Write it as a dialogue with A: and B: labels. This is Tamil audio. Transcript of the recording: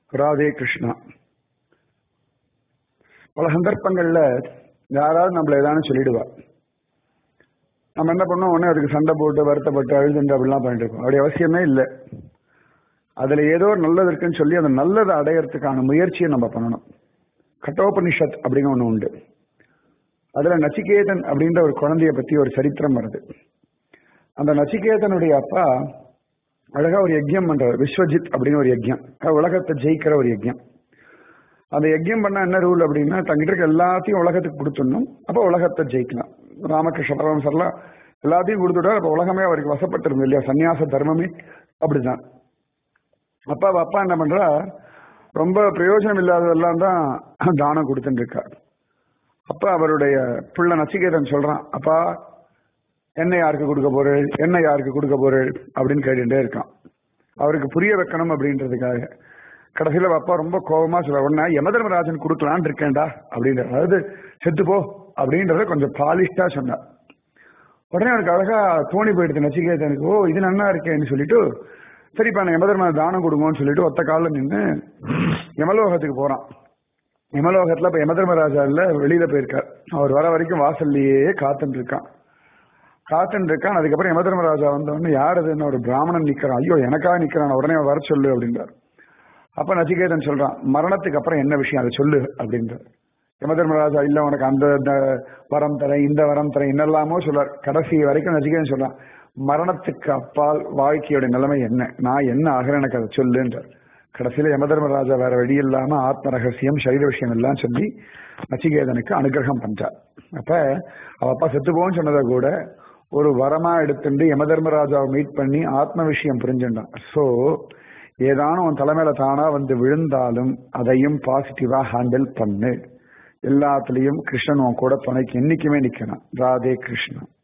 A: ராதே கிருஷ்ணா பல சந்தர்ப்பங்கள்ல யாராவது நம்மள ஏதாவது சொல்லிடுவா நம்ம என்ன பண்ணோம் உடனே அதுக்கு சண்டை போட்டு வருத்தப்பட்டு அழுதுண்டு அப்படிலாம் பண்ணிட்டு இருக்கோம் அப்படி அவசியமே இல்லை அதுல ஏதோ ஒரு நல்லது இருக்குன்னு சொல்லி அந்த நல்லதை அடையறதுக்கான முயற்சியை நம்ம பண்ணணும் கட்டோபனிஷத் அப்படின்னு ஒண்ணு உண்டு அதுல நச்சிகேதன் அப்படின்ற ஒரு குழந்தைய பத்தி ஒரு சரித்திரம் வருது அந்த நச்சிகேதனுடைய அப்பா அழகா ஒரு யஜ்யம் பண்றாரு விஸ்வஜித் அப்படின்னு ஒரு யஜ்யம் உலகத்தை ஜெயிக்கிற ஒரு யஜ்யம் அந்த யஜ்யம் பண்ண என்ன ரூல் அப்படின்னா தங்கிட்ட இருக்க எல்லாத்தையும் உலகத்துக்கு கொடுத்துடணும் அப்போ உலகத்தை ஜெயிக்கலாம் ராமகிருஷ்ண பரமசர்லாம் எல்லாத்தையும் கொடுத்துட்டா அப்போ உலகமே அவருக்கு வசப்பட்டிருந்தது இல்லையா சன்னியாச தர்மமே அப்படிதான் அப்பா அப்பா என்ன பண்றா ரொம்ப பிரயோஜனம் இல்லாததெல்லாம் தான் தானம் கொடுத்துட்டு இருக்கார் அப்ப அவருடைய பிள்ளை நச்சிகேதன் சொல்றான் அப்பா என்ன யாருக்கு கொடுக்க போறேள் என்ன யாருக்கு கொடுக்க போறேள் அப்படின்னு கேட்டுட்டே இருக்கான் அவருக்கு புரிய வைக்கணும் அப்படின்றதுக்காக கடைசியில அப்பா ரொம்ப கோபமா சொல்ல உடனே யமதர்மராஜன் கொடுக்கலான்னு இருக்கேன்டா அப்படின்ற அதாவது செத்து போ அப்படின்றத கொஞ்சம் பாலிஷ்டா சொன்னார் உடனே அவனுக்கு அழகா தோணி போயிடுது நச்சிகேதனுக்கு ஓ இது நல்லா இருக்கேன்னு சொல்லிட்டு சரிப்பா நான் யமதர்ம தானம் கொடுங்கன்னு சொல்லிட்டு ஒத்த காலில் நின்று யமலோகத்துக்கு போறான் யமலோகத்துல இப்ப யமதர்மராஜா இல்ல வெளியில போயிருக்கார் அவர் வர வரைக்கும் வாசல்லையே காத்துட்டு இருக்கான் காத்துட்டு இருக்கான் அதுக்கப்புறம் யமதர்மராஜா வந்தவொடனே யார் அதுன்னு ஒரு பிராமணன் நிக்கிறான் ஐயோ எனக்காக நிக்கிறான் உடனே வர சொல்லு அப்படின்றார் அப்ப நச்சிகேதன் சொல்றான் மரணத்துக்கு அப்புறம் என்ன விஷயம் அதை சொல்லு அப்படின்றார் யமதர்மராஜா இல்ல உனக்கு அந்த வரம் தரேன் இந்த வரம் தரேன் என்னெல்லாமோ சொல்றார் கடைசி வரைக்கும் நச்சிகேதன் சொல்றான் மரணத்துக்கு அப்பால் வாழ்க்கையோட நிலைமை என்ன நான் என்ன ஆகிறேன் எனக்கு அதை சொல்லுன்றார் கடைசியில யமதர்மராஜா வேற வழி இல்லாம ஆத்ம ரகசியம் சரீர விஷயம் எல்லாம் சொல்லி நச்சிகேதனுக்கு அனுகிரகம் பண்றார் அப்ப அவ அப்பா செத்து போன்னு சொன்னதை கூட ஒரு வரமா எடுத்துட்டு யமதர்மராஜாவை மீட் பண்ணி ஆத்ம விஷயம் புரிஞ்சுட்டான் சோ ஏதானும் உன் தலைமையில தானா வந்து விழுந்தாலும் அதையும் பாசிட்டிவா ஹேண்டில் பண்ணு எல்லாத்துலயும் கிருஷ்ணன் உன் கூட துணைக்கு என்னைக்குமே நிக்கணும் ராதே கிருஷ்ணன்